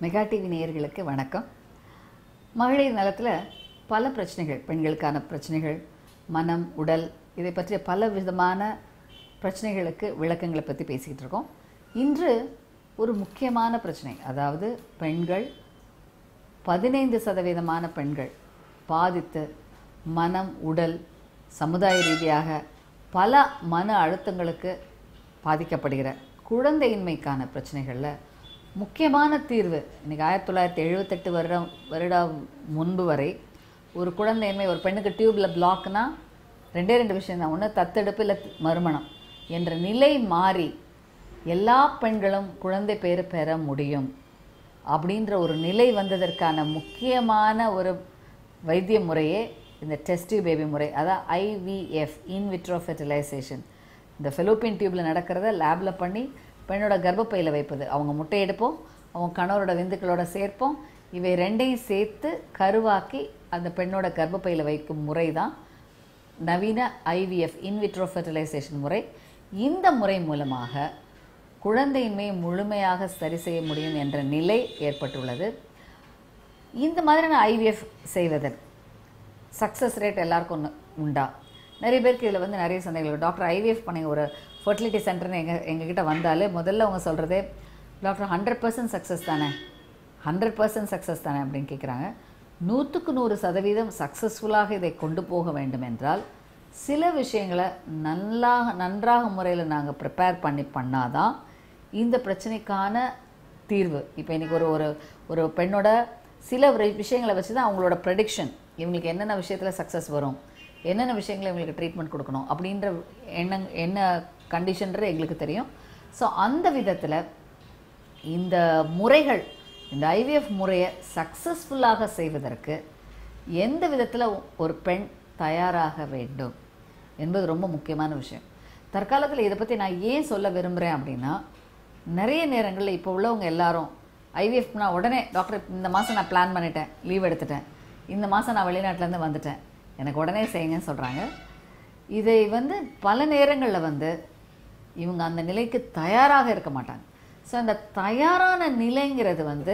mega TV நேயர்களுக்கு வணக்கம் மகளிர் நலத்தில் பல பிரச்சனைகள் பெண்களுக்கான பிரச்சனைகள் மனம் உடல் இதை பற்றிய பல விதமான பிரச்சனைகளுக்கு விளக்கங்களை பற்றி பேசிக்கிட்டு இருக்கோம் இன்று ஒரு முக்கியமான பிரச்சனை அதாவது பெண்கள் பதினைந்து சதவீதமான பெண்கள் பாதித்து மனம் உடல் சமுதாய ரீதியாக பல மன அழுத்தங்களுக்கு பாதிக்கப்படுகிற குழந்தையின்மைக்கான பிரச்சனைகளில் முக்கியமான தீர்வு இன்றைக்கி ஆயிரத்தி தொள்ளாயிரத்தி எழுபத்தெட்டு வருடம் வருடம் முன்பு வரை ஒரு குழந்தையின்மை ஒரு பெண்ணுக்கு டியூப்பில் பிளாக்னா ரெண்டே ரெண்டு விஷயம் தான் ஒன்று தத்தெடுப்பு இல்லை மறுமணம் என்ற நிலை மாறி எல்லா பெண்களும் குழந்தை பேறு பெற முடியும் அப்படின்ற ஒரு நிலை வந்ததற்கான முக்கியமான ஒரு வைத்திய முறையே இந்த டெஸ்ட் பேபி முறை அதான் ஐவிஎஃப் இன்விட்ரோ ஃபெர்டிலைசேஷன் இந்த ஃபெலோப்பியன் டியூப்பில் நடக்கிறத லேபில் பண்ணி பெண்ணோட கர்ப்பப்பையில் வைப்பது அவங்க முட்டை எடுப்போம் அவங்க கணவரோட விந்துக்களோட சேர்ப்போம் இவை ரெண்டையும் சேர்த்து கருவாக்கி அந்த பெண்ணோட கர்ப்பப்பையில் வைக்கும் முறை தான் நவீன ஐவிஎஃப் இன்விட்ரோ ஃபெர்டிலைசேஷன் முறை இந்த முறை மூலமாக குழந்தையின்மையை முழுமையாக சரி செய்ய முடியும் என்ற நிலை ஏற்பட்டுள்ளது இந்த மாதிரியான ஐவிஎஃப் செய்வதன் சக்ஸஸ் ரேட் எல்லாருக்கும் ஒன்று உண்டா நிறைய பேருக்கு இதில் வந்து நிறைய சந்தேகங்கள் டாக்டர் ஐவிஎஃப் பண்ணி ஒரு ஃபர்டிலிட்டி சென்டர்னு எங்கள் எங்ககிட்ட வந்தாலே முதல்ல அவங்க சொல்கிறதே டாக்டர் ஹண்ட்ரட் பர்சன்ட் சக்ஸஸ் தானே ஹண்ட்ரட் பர்சன்ட் சக்ஸஸ் தானே அப்படின்னு கேட்குறாங்க நூற்றுக்கு நூறு சதவீதம் சக்ஸஸ்ஃபுல்லாக இதை கொண்டு போக வேண்டும் என்றால் சில விஷயங்களை நல்லா நன்றாக முறையில் நாங்கள் ப்ரிப்பேர் பண்ணி பண்ணாதான் இந்த பிரச்சனைக்கான தீர்வு இப்போ இன்றைக்கி ஒரு ஒரு ஒரு பெண்ணோட சில ஒரு விஷயங்களை வச்சு தான் அவங்களோட ப்ரெடிக்ஷன் இவங்களுக்கு என்னென்ன விஷயத்தில் சக்ஸஸ் வரும் என்னென்ன விஷயங்களை இவங்களுக்கு ட்ரீட்மெண்ட் கொடுக்கணும் அப்படின்ற எண்ணங் என்ன கண்டிஷன்றது எங்களுக்கு தெரியும் ஸோ அந்த விதத்தில் இந்த முறைகள் இந்த ஐவிஎஃப் முறையை சக்ஸஸ்ஃபுல்லாக செய்வதற்கு எந்த விதத்தில் ஒரு பெண் தயாராக வேண்டும் என்பது ரொம்ப முக்கியமான விஷயம் தற்காலத்தில் இதை பற்றி நான் ஏன் சொல்ல விரும்புகிறேன் அப்படின்னா நிறைய நேரங்களில் இப்போ உள்ளவங்க எல்லாரும் ஐவிஎஃப்னா உடனே டாக்டர் இந்த மாதம் நான் பிளான் பண்ணிட்டேன் லீவ் எடுத்துட்டேன் இந்த மாதம் நான் வெளிநாட்டிலேருந்து வந்துட்டேன் எனக்கு உடனே செய்யுங்கன்னு சொல்கிறாங்க இதை வந்து பல நேரங்களில் வந்து இவங்க அந்த நிலைக்கு தயாராக இருக்க மாட்டாங்க ஸோ அந்த தயாரான நிலைங்கிறது வந்து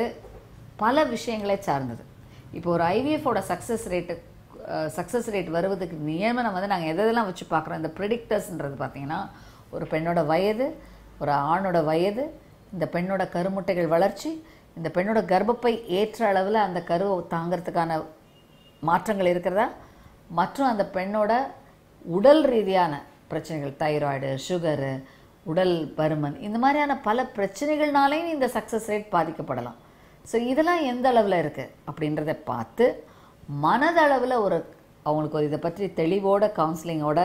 பல விஷயங்களை சார்ந்தது இப்போ ஒரு ஐவிஎஃபோட சக்ஸஸ் ரேட்டு சக்ஸஸ் ரேட் வருவதுக்கு நியமனம் வந்து நாங்கள் எதெல்லாம் வச்சு பார்க்குறோம் இந்த ப்ரிடிக்டர்ஸ்ன்றது பார்த்தீங்கன்னா ஒரு பெண்ணோட வயது ஒரு ஆணோட வயது இந்த பெண்ணோட கருமுட்டைகள் வளர்ச்சி இந்த பெண்ணோட கர்ப்பப்பை ஏற்ற அளவில் அந்த கருவை தாங்கிறதுக்கான மாற்றங்கள் இருக்கிறதா மற்றும் அந்த பெண்ணோட உடல் ரீதியான பிரச்சனைகள் தைராய்டு சுகரு உடல் பருமன் இந்த மாதிரியான பல பிரச்சனைகள்னாலையும் இந்த சக்ஸஸ் ரேட் பாதிக்கப்படலாம் ஸோ இதெல்லாம் எந்த அளவில் இருக்குது அப்படின்றத பார்த்து மனதளவில் ஒரு அவங்களுக்கு ஒரு இதை பற்றி தெளிவோட கவுன்சிலிங்கோட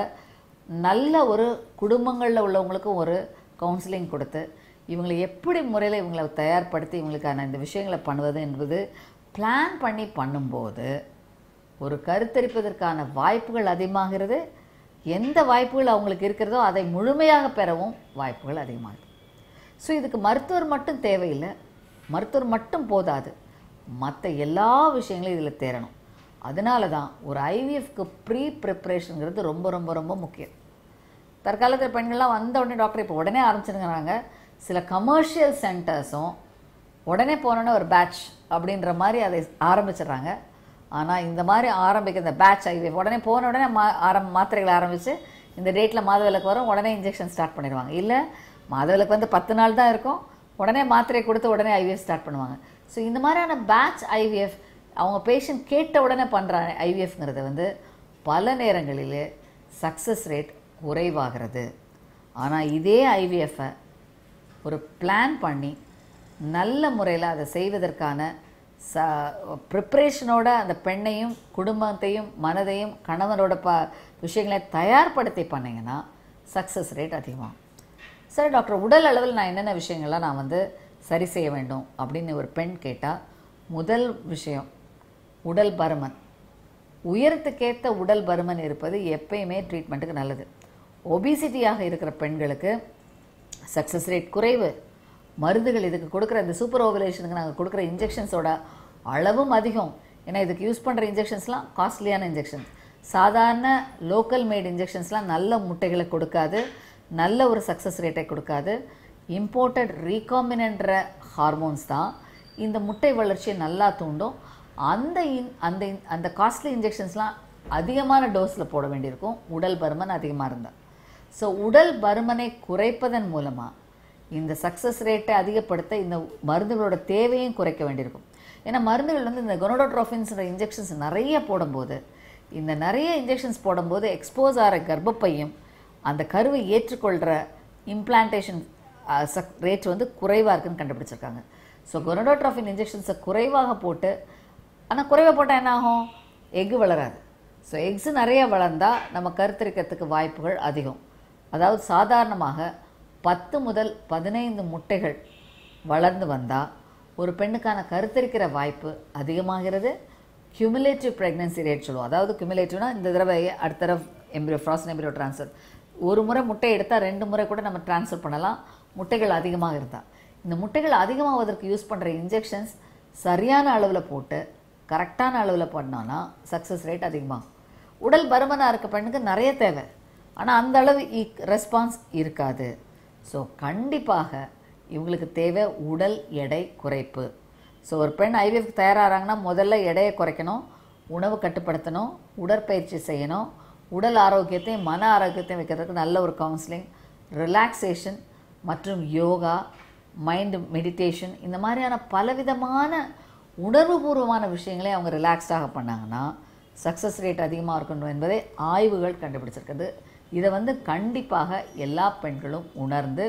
நல்ல ஒரு குடும்பங்களில் உள்ளவங்களுக்கும் ஒரு கவுன்சிலிங் கொடுத்து இவங்களை எப்படி முறையில் இவங்களை தயார்படுத்தி இவங்களுக்கான இந்த விஷயங்களை பண்ணுவது என்பது பிளான் பண்ணி பண்ணும்போது ஒரு கருத்தரிப்பதற்கான வாய்ப்புகள் அதிகமாகிறது எந்த வாய்ப்புகள் அவங்களுக்கு இருக்கிறதோ அதை முழுமையாக பெறவும் வாய்ப்புகள் அதிகமாகுது ஸோ இதுக்கு மருத்துவர் மட்டும் தேவையில்லை மருத்துவர் மட்டும் போதாது மற்ற எல்லா விஷயங்களும் இதில் தேரணும் அதனால தான் ஒரு ஐவிஎஃப்க்கு ப்ரீ ப்ரிப்ரேஷனுங்கிறது ரொம்ப ரொம்ப ரொம்ப முக்கியம் தற்காலத்தில் பெண்கள்லாம் வந்த உடனே டாக்டர் இப்போ உடனே ஆரம்பிச்சிருங்கிறாங்க சில கமர்ஷியல் சென்டர்ஸும் உடனே போனோன்னே ஒரு பேட்ச் அப்படின்ற மாதிரி அதை ஆரம்பிச்சிடுறாங்க ஆனால் இந்த மாதிரி ஆரம்பிக்க இந்த பேட்ச் ஐவிஎஃப் உடனே போன உடனே மா ஆரம் மாத்திரைகளை ஆரம்பித்து இந்த டேட்டில் மாதவிலக்கு வரும் உடனே இன்ஜெக்ஷன் ஸ்டார்ட் பண்ணிடுவாங்க இல்லை மாதவிலக்கு வந்து பத்து நாள் தான் இருக்கும் உடனே மாத்திரை கொடுத்து உடனே ஐவிஎஃப் ஸ்டார்ட் பண்ணுவாங்க ஸோ இந்த மாதிரியான பேட்ச் ஐவிஎஃப் அவங்க பேஷண்ட் கேட்ட உடனே பண்ணுற ஐவிஎஃப்ங்கிறது வந்து பல நேரங்களில் சக்ஸஸ் ரேட் குறைவாகிறது ஆனால் இதே ஐவிஎஃப்பை ஒரு பிளான் பண்ணி நல்ல முறையில் அதை செய்வதற்கான ச ப்ரிப்ரேஷனோட அந்த பெண்ணையும் குடும்பத்தையும் மனதையும் கணவனோட ப விஷயங்களை தயார்படுத்தி பண்ணிங்கன்னா சக்ஸஸ் ரேட் அதிகமாகும் சரி டாக்டர் உடல் அளவில் நான் என்னென்ன விஷயங்கள்லாம் நான் வந்து சரி செய்ய வேண்டும் அப்படின்னு ஒரு பெண் கேட்டால் முதல் விஷயம் உடல் பருமன் உயரத்துக்கேற்ற உடல் பருமன் இருப்பது எப்பயுமே ட்ரீட்மெண்ட்டுக்கு நல்லது ஒபிசிட்டியாக இருக்கிற பெண்களுக்கு சக்ஸஸ் ரேட் குறைவு மருந்துகள் இதுக்கு கொடுக்குற இந்த சூப்பர் ஓவலேஷனுக்கு நாங்கள் கொடுக்குற இன்ஜெக்ஷன்ஸோட அளவும் அதிகம் ஏன்னா இதுக்கு யூஸ் பண்ணுற இன்ஜெக்ஷன்ஸ்லாம் காஸ்ட்லியான இன்ஜெக்ஷன்ஸ் சாதாரண லோக்கல் மேட் இன்ஜெக்ஷன்ஸ்லாம் நல்ல முட்டைகளை கொடுக்காது நல்ல ஒரு சக்ஸஸ் ரேட்டை கொடுக்காது இம்போர்ட்டட் ரீகாம்பினன்ற ஹார்மோன்ஸ் தான் இந்த முட்டை வளர்ச்சியை நல்லா தூண்டும் அந்த இன் அந்த இன்- அந்த காஸ்ட்லி இன்ஜெக்ஷன்ஸ்லாம் அதிகமான டோஸில் போட வேண்டியிருக்கும் உடல் பருமன் அதிகமாக இருந்தால் ஸோ உடல் பருமனை குறைப்பதன் மூலமாக இந்த சக்ஸஸ் ரேட்டை அதிகப்படுத்த இந்த மருந்துகளோட தேவையும் குறைக்க வேண்டியிருக்கும் ஏன்னா மருந்துகள் வந்து இந்த கொனோடோட்ரோஃபின்ஸ்ன்ற இன்ஜெக்ஷன்ஸ் நிறைய போடும்போது இந்த நிறைய இன்ஜெக்ஷன்ஸ் போடும்போது எக்ஸ்போஸ் ஆகிற கர்ப்பப்பையும் அந்த கருவை ஏற்றுக்கொள்கிற இம்ப்ளான்டேஷன் ரேட் வந்து குறைவாக இருக்குன்னு கண்டுபிடிச்சிருக்காங்க ஸோ கொனோடோட்ரோஃபின் இன்ஜெக்ஷன்ஸை குறைவாக போட்டு ஆனால் குறைவாக போட்டால் என்ன ஆகும் எக்கு வளராது ஸோ எக்ஸு நிறைய வளர்ந்தால் நம்ம கருத்தரிக்கிறதுக்கு வாய்ப்புகள் அதிகம் அதாவது சாதாரணமாக பத்து முதல் பதினைந்து முட்டைகள் வளர்ந்து வந்தால் ஒரு பெண்ணுக்கான கருத்தரிக்கிற வாய்ப்பு அதிகமாகிறது cumulative pregnancy ரேட் சொல்லுவோம் அதாவது cumulativeனா இந்த தடவை அடுத்த தடவை எம்பிரியோ ஃப்ராசன் எம்பிரியோ ட்ரான்ஸ்ஃபர் ஒரு முறை முட்டை எடுத்தால் ரெண்டு முறை கூட நம்ம ட்ரான்ஸ்ஃபர் பண்ணலாம் முட்டைகள் அதிகமாக இருந்தால் இந்த முட்டைகள் அதிகமாவதற்கு யூஸ் பண்ணுற இன்ஜெக்ஷன்ஸ் சரியான அளவில் போட்டு கரெக்டான அளவில் பண்ணோன்னா சக்ஸஸ் ரேட் அதிகமாகும் உடல் பருமனாக இருக்க பெண்ணுக்கு நிறைய தேவை ஆனால் அந்த அளவு ரெஸ்பான்ஸ் இருக்காது ஸோ கண்டிப்பாக இவங்களுக்கு தேவை உடல் எடை குறைப்பு ஸோ ஒரு பெண் ஐவிஎஃப்க்கு தயாராகிறாங்கன்னா முதல்ல எடையை குறைக்கணும் உணவு கட்டுப்படுத்தணும் உடற்பயிற்சி செய்யணும் உடல் ஆரோக்கியத்தையும் மன ஆரோக்கியத்தையும் வைக்கிறதுக்கு நல்ல ஒரு கவுன்சிலிங் ரிலாக்ஸேஷன் மற்றும் யோகா மைண்ட் மெடிடேஷன் இந்த மாதிரியான பலவிதமான உணர்வுபூர்வமான விஷயங்களை அவங்க ரிலாக்ஸ்டாக பண்ணாங்கன்னா சக்ஸஸ் ரேட் அதிகமாக இருக்கணும் என்பதை ஆய்வுகள் கண்டுபிடிச்சிருக்குது இதை வந்து கண்டிப்பாக எல்லா பெண்களும் உணர்ந்து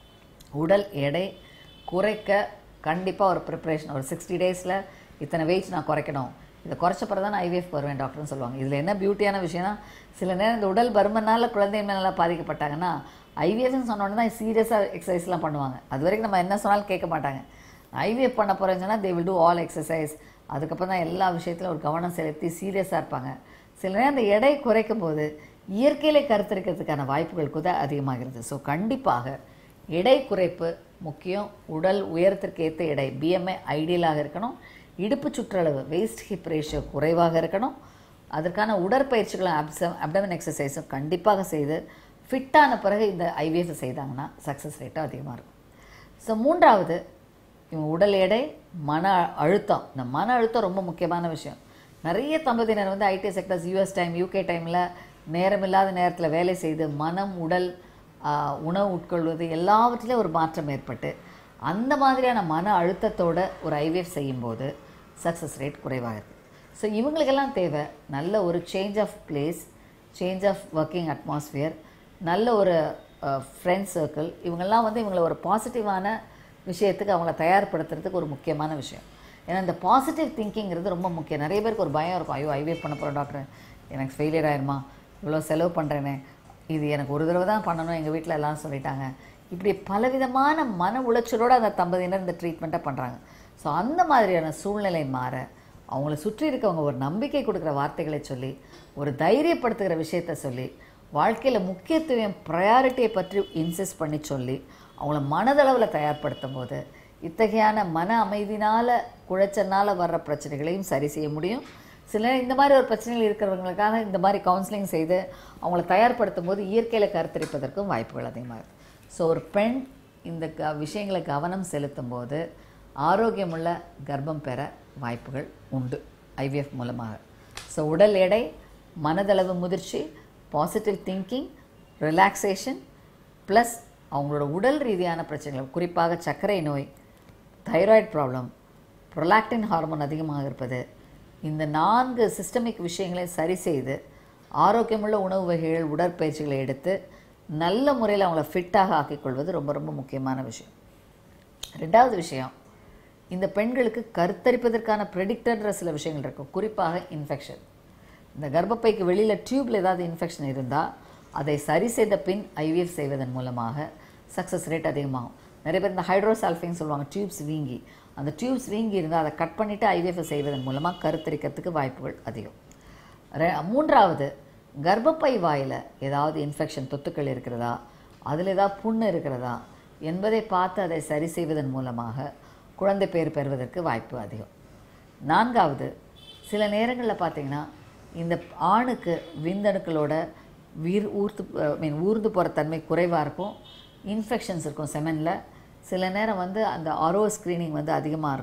உடல் எடை குறைக்க கண்டிப்பாக ஒரு ப்ரிப்பரேஷன் ஒரு சிக்ஸ்டி டேஸில் இத்தனை வெயிட் நான் குறைக்கணும் இதை குறைச்ச பிறகு தான் ஐவிஎஃப் வருவேன் டாக்டர்னு சொல்லுவாங்க இதில் என்ன பியூட்டியான விஷயம்னா சில நேரம் இந்த உடல் பருமனால் குழந்தைங்க நல்லா பாதிக்கப்பட்டாங்கன்னா ஐவிஎஃப்னு சொன்னோன்னே தான் சீரியஸாக எக்ஸசைஸ்லாம் பண்ணுவாங்க அது வரைக்கும் நம்ம என்ன சொன்னாலும் கேட்க மாட்டாங்க ஐவிஎஃப் பண்ண போகிறேன்னு சொன்னால் they will do all exercise அதுக்கப்புறம் தான் எல்லா விஷயத்திலும் ஒரு கவனம் செலுத்தி சீரியஸாக இருப்பாங்க சில நேரம் இந்த எடை குறைக்கும் போது இயற்கையிலே கருத்தரிக்கிறதுக்கான வாய்ப்புகள் கூட அதிகமாகிறது ஸோ கண்டிப்பாக எடை குறைப்பு முக்கியம் உடல் உயரத்திற்கு ஏற்ற எடை பிஎம்ஐ ஐடியலாக இருக்கணும் இடுப்பு சுற்றளவு வெயிஸ்ட் ஹிப் ரேஷியோ குறைவாக இருக்கணும் அதற்கான உடற்பயிற்சிகளும் அப்சம் அப்டமன் எக்ஸசைஸும் கண்டிப்பாக செய்து ஃபிட்டான பிறகு இந்த ஐவிஎஃப் செய்தாங்கன்னா சக்ஸஸ் ரேட்டும் அதிகமாக இருக்கும் ஸோ மூன்றாவது இவங்க உடல் எடை மன அழுத்தம் இந்த மன அழுத்தம் ரொம்ப முக்கியமான விஷயம் நிறைய தம்பதியினர் வந்து IT sectors US time UK டைமில் நேரமில்லாத நேரத்தில் வேலை செய்து மனம் உடல் ஆஹ், உணவு உட்கொள்வது எல்லாவற்றிலும் ஒரு மாற்றம் ஏற்பட்டு அந்த மாதிரியான மன அழுத்தத்தோட ஒரு ஐவிஎஃப் செய்யும்போது சக்ஸஸ் ரேட் குறைவாக இருக்குது ஸோ இவங்களுக்கெல்லாம் தேவை நல்ல ஒரு change of place change of working atmosphere நல்ல ஒரு ஃப்ரெண்ட் சர்க்கிள் இவங்கெல்லாம் வந்து இவங்களை ஒரு பாசிட்டிவான விஷயத்துக்கு அவங்கள தயார்படுத்துறதுக்கு ஒரு முக்கியமான விஷயம் ஏன்னா இந்த பாசிட்டிவ் திங்கிங்கிறது ரொம்ப முக்கியம் நிறைய பேருக்கு ஒரு பயம் இருக்கும் ஐயோ ஐவிஎஃப் பண்ண போகிறேன் டாக்டர் எனக்கு ஃபெயிலியர் ஆயிருமா இவ்வளோ செலவு பண்ணுறேனே இது எனக்கு ஒரு தடவை தான் பண்ணணும் எங்கள் வீட்டில் எல்லாம் சொல்லிட்டாங்க இப்படி பலவிதமான மன உளைச்சலோடு அந்த தம்பதியினர் இந்த ட்ரீட்மெண்ட்டை பண்ணுறாங்க ஸோ அந்த மாதிரியான சூழ்நிலை மாற அவங்கள சுற்றி இருக்கவங்க ஒரு நம்பிக்கை கொடுக்குற வார்த்தைகளை சொல்லி ஒரு தைரியப்படுத்துகிற விஷயத்த சொல்லி வாழ்க்கையில் முக்கியத்துவம் ப்ரையாரிட்டியை பற்றி இன்சிஸ்ட் பண்ணி சொல்லி அவங்கள மனதளவில் தயார்படுத்தும் போது இத்தகையான மன அமைதினால் குழைச்சனால வர்ற பிரச்சனைகளையும் சரி செய்ய முடியும் சில நேரம் இந்த மாதிரி ஒரு பிரச்சனைகள் இருக்கிறவங்களுக்காக இந்த மாதிரி கவுன்சிலிங் செய்து அவங்கள தயார்படுத்தும் போது இயற்கையில் கருத்தரிப்பதற்கும் வாய்ப்புகள் அதிகமாக இருக்குது ஸோ ஒரு பெண் இந்த க விஷயங்களை கவனம் செலுத்தும் போது ஆரோக்கியமுள்ள கர்ப்பம் பெற வாய்ப்புகள் உண்டு ஐவிஎஃப் மூலமாக ஸோ உடல் எடை மனதளவு முதிர்ச்சி பாசிட்டிவ் திங்கிங் ரிலாக்ஸேஷன் ப்ளஸ் அவங்களோட உடல் ரீதியான பிரச்சனைகள் குறிப்பாக சர்க்கரை நோய் தைராய்டு ப்ராப்ளம் ப்ரொலாக்டின் ஹார்மோன் அதிகமாக இருப்பது இந்த நான்கு சிஸ்டமிக் விஷயங்களை சரி செய்து ஆரோக்கியமுள்ள உணவு வகைகள் உடற்பயிற்சிகளை எடுத்து நல்ல முறையில் அவங்கள ஃபிட்டாக ஆக்கிக்கொள்வது ரொம்ப ரொம்ப முக்கியமான விஷயம் ரெண்டாவது விஷயம் இந்த பெண்களுக்கு கருத்தரிப்பதற்கான ப்ரெடிக்டர்ன்ற சில விஷயங்கள் இருக்கும் குறிப்பாக இன்ஃபெக்ஷன் இந்த கர்ப்பப்பைக்கு வெளியில் டியூப்ல ஏதாவது இன்ஃபெக்ஷன் இருந்தால் அதை சரி செய்த பின் ஐவிஎஃப் செய்வதன் மூலமாக சக்ஸஸ் ரேட் அதிகமாகும் நிறைய பேர் இந்த ஹைட்ரோசால்ஃபிங் சொல்லுவாங்க டியூப்ஸ் வீங்கி அந்த டியூப்ஸ் வீங்கி இருந்தால் அதை கட் பண்ணிவிட்டு ஐவிஎஃப் செய்வதன் மூலமாக கருத்தரிக்கிறதுக்கு வாய்ப்புகள் அதிகம் ரெ- மூன்றாவது கர்ப்பப்பை வாயில் ஏதாவது இன்ஃபெக்ஷன் தொத்துக்கள் இருக்கிறதா அதில் ஏதாவது புண்ணு இருக்கிறதா என்பதை பார்த்து அதை சரி செய்வதன் மூலமாக குழந்தை பேர் பெறுவதற்கு வாய்ப்பு அதிகம் நான்காவது சில நேரங்களில் பார்த்தீங்கன்னா இந்த ஆணுக்கு விந்தணுக்களோட வீர் ஊர்த்து மீன் ஊர்ந்து போகிற தன்மை குறைவாக இருக்கும் இன்ஃபெக்ஷன்ஸ் இருக்கும் செமனில் சில நேரம் வந்து அந்த ஆரோ ஸ்க்ரீனிங் வந்து அதிகமாக இருக்கும்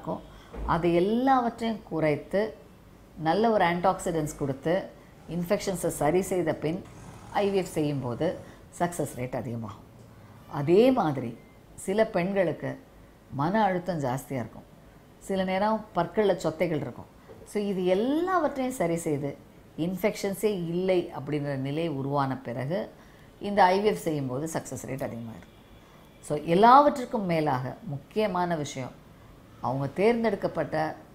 அது எல்லாவற்றையும் குறைத்து நல்ல ஒரு ஆன்டாக்சிடென்ட்ஸ் கொடுத்து இன்ஃபெக்ஷன்ஸை சரி செய்த பின் ஐவிஎஃப் செய்யும்போது சக்ஸஸ் ரேட் அதிகமாகும் அதே மாதிரி சில பெண்களுக்கு மன அழுத்தம் ஜாஸ்தியாக இருக்கும் சில நேரம் பற்களில் சொத்தைகள் இருக்கும் ஸோ இது எல்லாவற்றையும் சரி செய்து இன்ஃபெக்ஷன்ஸே இல்லை அப்படின்ற நிலை உருவான பிறகு இந்த ஐவிஎஃப் செய்யும்போது சக்ஸஸ் ரேட் அதிகமாகிடும் ஸோ எல்லாவற்றுக்கும் மேலாக முக்கியமான விஷயம் அவங்க தேர்ந்தெடுக்கப்பட்ட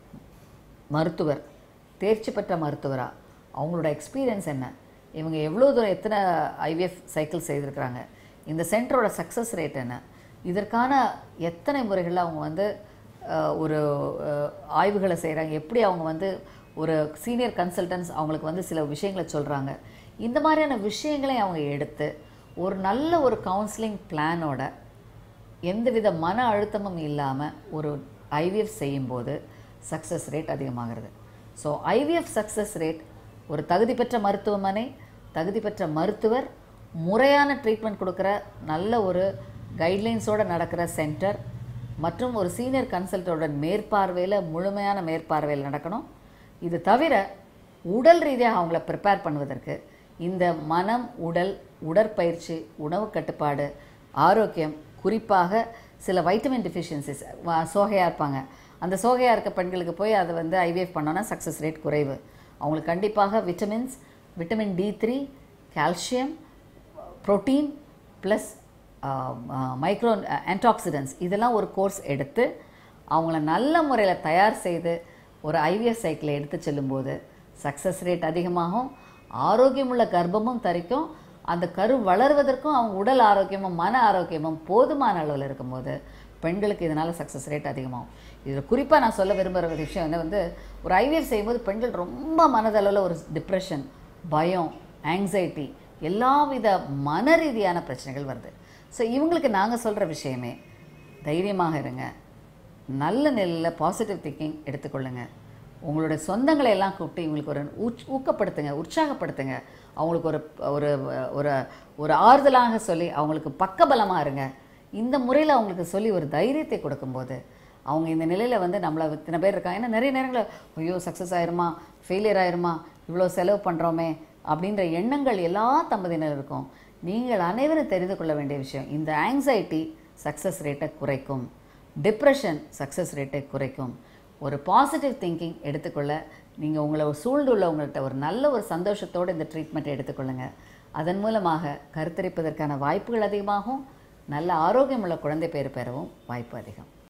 மருத்துவர் தேர்ச்சி பெற்ற மருத்துவரா அவங்களோட எக்ஸ்பீரியன்ஸ் என்ன இவங்க எவ்வளோ தூரம் எத்தனை ஐவிஎஃப் சைக்கிள் செய்திருக்கிறாங்க இந்த சென்டரோட சக்ஸஸ் ரேட் என்ன இதற்கான எத்தனை முறைகளில் அவங்க வந்து அஹ், ஒரு அஹ், ஆய்வுகளை செய்கிறாங்க எப்படி அவங்க வந்து ஒரு சீனியர் கன்சல்டன்ஸ் அவங்களுக்கு வந்து சில விஷயங்களை சொல்கிறாங்க இந்த மாதிரியான விஷயங்களை அவங்க எடுத்து ஒரு நல்ல ஒரு கவுன்சிலிங் பிளானோட எந்தவித மன அழுத்தமும் இல்லாமல் ஒரு ஐவிஎஃப் செய்யும்போது சக்ஸஸ் ரேட் அதிகமாகிறது ஸோ ஐவிஎஃப் சக்ஸஸ் ரேட் ஒரு தகுதி பெற்ற மருத்துவமனை தகுதி பெற்ற மருத்துவர் முறையான ட்ரீட்மெண்ட் கொடுக்குற நல்ல ஒரு கைட்லைன்ஸோடு நடக்கிற சென்டர் மற்றும் ஒரு சீனியர் கன்சல்டோட மேற்பார்வையில் முழுமையான மேற்பார்வையில் நடக்கணும் இது தவிர உடல் ரீதியாக அவங்கள ப்ரிப்பேர் பண்ணுவதற்கு இந்த மனம் உடல் உடற்பயிற்சி உணவு கட்டுப்பாடு ஆரோக்கியம் குறிப்பாக சில வைட்டமின் டிஃபிஷியன்சிஸ் சோகையாக இருப்பாங்க அந்த சோகையாக இருக்க பெண்களுக்கு போய் அதை வந்து ஐவிஎஃப் பண்ணோன்னா சக்ஸஸ் ரேட் குறைவு அவங்களுக்கு கண்டிப்பாக vitamins vitamin D three calcium protein plus micro antioxidants இதெல்லாம் ஒரு கோர்ஸ் எடுத்து அவங்கள நல்ல முறையில் தயார் செய்து ஒரு ஐவிஎஃப் சைக்கிளை எடுத்து செல்லும்போது சக்ஸஸ் ரேட் அதிகமாகும் ஆரோக்கியமுள்ள கர்ப்பமும் தரிக்கும் அந்த கரு வளர்வதற்கும் அவங்க உடல் ஆரோக்கியமும் மன ஆரோக்கியமும் போதுமான அளவில் இருக்கும்போது பெண்களுக்கு இதனால் சக்ஸஸ் ரேட் அதிகமாகும் இதில் குறிப்பாக நான் சொல்ல விரும்புகிற ஒரு விஷயம் என்ன வந்து ஒரு ஐவிஎஃப் செய்யும்போது பெண்கள் ரொம்ப மனதளவில் ஒரு டிப்ரெஷன் பயம் ஆங்ஸைட்டி எல்லாவித மன ரீதியான பிரச்சனைகள் வருது ஸோ இவங்களுக்கு நாங்கள் சொல்கிற விஷயமே தைரியமாக இருங்க நல்ல நிலையில் பாசிட்டிவ் திங்கிங் எடுத்துக்கொள்ளுங்க உங்களுடைய சொந்தங்களை எல்லாம் கூப்பிட்டு இவங்களுக்கு ஒரு உச் ஊக்கப்படுத்துங்க உற்சாகப்படுத்துங்க அவங்களுக்கு ஒரு ஒரு ஒரு ஒரு ஆறுதலாக சொல்லி அவங்களுக்கு பக்கபலமாக இருங்க இந்த முறையில் அவங்களுக்கு சொல்லி ஒரு தைரியத்தை கொடுக்கும்போது அவங்க இந்த நிலையில் வந்து நம்மளை இத்தனை பேர் இருக்காங்க ஏன்னா நிறைய நேரங்களில் ஐயோ சக்ஸஸ் ஆயிருமா ஃபெயிலியர் ஆயிருமா இவ்வளோ செலவு பண்ணுறோமே அப்படின்ற எண்ணங்கள் எல்லா தம்பதியினர் இருக்கும் நீங்கள் அனைவரும் தெரிந்து கொள்ள வேண்டிய விஷயம் இந்த ஆங்ஸைட்டி சக்ஸஸ் ரேட்டை குறைக்கும் டிப்ரெஷன் சக்ஸஸ் ரேட்டை குறைக்கும் ஒரு பாசிட்டிவ் திங்கிங் எடுத்துக்கொள்ள நீங்கள் உங்களை சூழ்ந்துள்ளவங்கள்ட்ட ஒரு நல்ல ஒரு சந்தோஷத்தோடு இந்த ட்ரீட்மெண்ட்டை எடுத்துக்கொள்ளுங்க அதன் மூலமாக கருத்தரிப்பதற்கான வாய்ப்புகள் அதிகமாகும் நல்ல ஆரோக்கியமுள்ள குழந்தை பேர் பெறவும் வாய்ப்பு அதிகம்